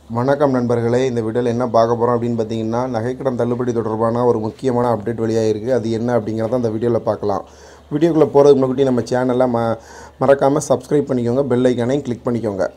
வணக்கம் நண்பர்களே இந்த வீடியோவில் என்ன பார்க்க போகிறோம் அப்படின்னு பார்த்தீங்கன்னா நகைக்கடன் தள்ளுபடி தொடர்பான ஒரு முக்கியமான அப்டேட் வெளியாக இருக்குது அது என்ன அப்படிங்கிறத அந்த வீடியோவில் பார்க்கலாம் வீடியோக்குள்ளே போகிறதுக்கு முன்னாடி நம்ம சேனலை ம மறக்காமல் சப்ஸ்கிரைப் பண்ணிக்கோங்க பெல் ஐக்கானையும் கிளிக் பண்ணிக்கோங்க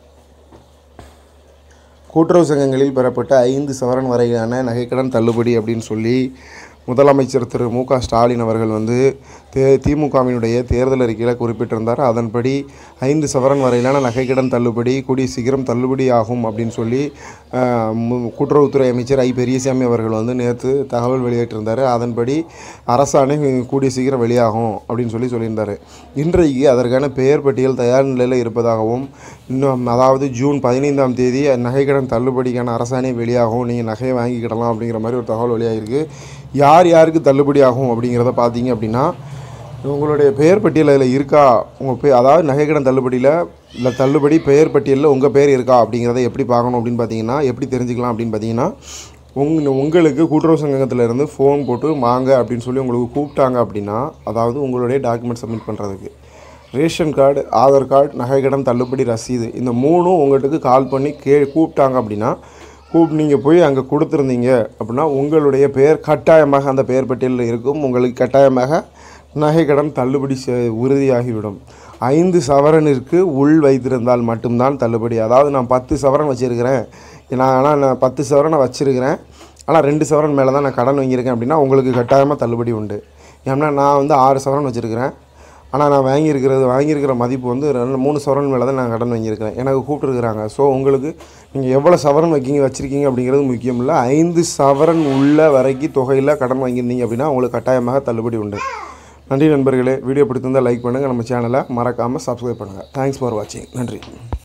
கூட்டுறவு சங்கங்களில் பெறப்பட்ட ஐந்து சவரன் வரையிலான நகைக்கடன் தள்ளுபடி அப்படின்னு சொல்லி முதலமைச்சர் திரு மு க ஸ்டாலின் அவர்கள் வந்து தே திமுகவினுடைய தேர்தல் அறிக்கையில் குறிப்பிட்டிருந்தார் அதன்படி ஐந்து சவரன் வரையிலான நகைக்கடன் தள்ளுபடி கூடிய சீக்கிரம் தள்ளுபடி ஆகும் அப்படின்னு சொல்லி ஆஹ், மு- கூட்டுறவுத்துறை அமைச்சர் ஐ பெரியசாமி அவர்கள் வந்து நேற்று தகவல் வெளியிட்டிருந்தார் அதன்படி அரசாணை கூடிய சீக்கிரம் வெளியாகும் அப்படின்னு சொல்லி சொல்லியிருந்தார் இன்றைக்கு அதற்கான பெயர் பட்டியல் தயார் நிலையில் இருப்பதாகவும் இன்னும் அதாவது ஜூன் பதினைந்தாம் தேதி நகைக்கடன் தள்ளுபடிக்கான அரசாணை வெளியாகும் நீங்கள் நகையை வாங்கிக்கிடலாம் அப்படிங்கிற மாதிரி ஒரு தகவல் வெளியாகிருக்கு யார் யாருக்கு தள்ளுபடி ஆகும் அப்படிங்கிறத பார்த்தீங்க அப்படின்னா உங்களுடைய பெயர் பட்டியல் அதில் இருக்கா உங்கள் பே அதாவது நகைக்கடன் தள்ளுபடியில் இல்லை தள்ளுபடி பெயர் பட்டியலில் உங்கள் பேர் இருக்கா அப்படிங்கிறத எப்படி பார்க்கணும் அப்படின்னு பார்த்தீங்கன்னா எப்படி தெரிஞ்சுக்கலாம் அப்படின்னு பார்த்தீங்கன்னா உங் உங்களுக்கு கூட்டுறவு சங்கத்துல இருந்து ஃபோன் போட்டு வாங்க அப்படின்னு சொல்லி உங்களுக்கு கூப்பிட்டாங்க அப்படின்னா அதாவது உங்களுடைய டாக்குமெண்ட் சப்மிட் பண்ணுறதுக்கு ரேஷன் கார்டு ஆதார் கார்டு நகைக்கடன் தள்ளுபடி ரசீது இந்த மூணும் உங்கள்கிட்ட கால் பண்ணி கே கூப்பிட்டாங்க அப்படின்னா கூப்பிட்டு நீங்கள் போய் அங்கே கொடுத்துருந்தீங்க அப்படின்னா உங்களுடைய பெயர் கட்டாயமாக அந்த பெயர் பட்டியலில் இருக்கும் உங்களுக்கு கட்டாயமாக நகைக்கடன் தள்ளுபடி செ- உறுதியாகிவிடும் ஐந்து சவரனிற்கு உள் வைத்திருந்தால் மட்டும்தான் தள்ளுபடி அதாவது நான் பத்து சவரன் வச்சுருக்கிறேன் நான் ஆனால் நான் பத்து சவரனை வச்சுருக்கிறேன் ஆனால் ரெண்டு சவரன் மேலே தான் நான் கடன் வாங்கியிருக்கேன் அப்படின்னா உங்களுக்கு கட்டாயமாக தள்ளுபடி உண்டு ஏன்னா நான் வந்து ஆறு சவரன் வச்சுருக்கிறேன் ஆனால் நான் வாங்கியிருக்கிறது வாங்கியிருக்கிற மதிப்பு வந்து ரெண்டு மூணு சவரன் மேலே தான் நான் கடன் வாங்கியிருக்கிறேன் எனக்கு கூப்பிட்டுருக்குறாங்க ஸோ உங்களுக்கு நீங்கள் எவ்வளோ சவரன் வைக்கிங்க வச்சுருக்கீங்க அப்படிங்கிறது முக்கியம் இல்லை ஐந்து சவரன் உள்ள வரைக்கும் தொகையில் கடன் வாங்கியிருந்தீங்க அப்படின்னா உங்களுக்கு கட்டாயமாக தள்ளுபடி உண்டு நன்றி நண்பர்களே வீடியோ பிடித்திருந்தால் லைக் பண்ணுங்கள் நம்ம சேனலை மறக்காமல் சப்ஸ்கிரைப் பண்ணுங்கள் தேங்க்ஸ் ஃபார் வாட்சிங் நன்றி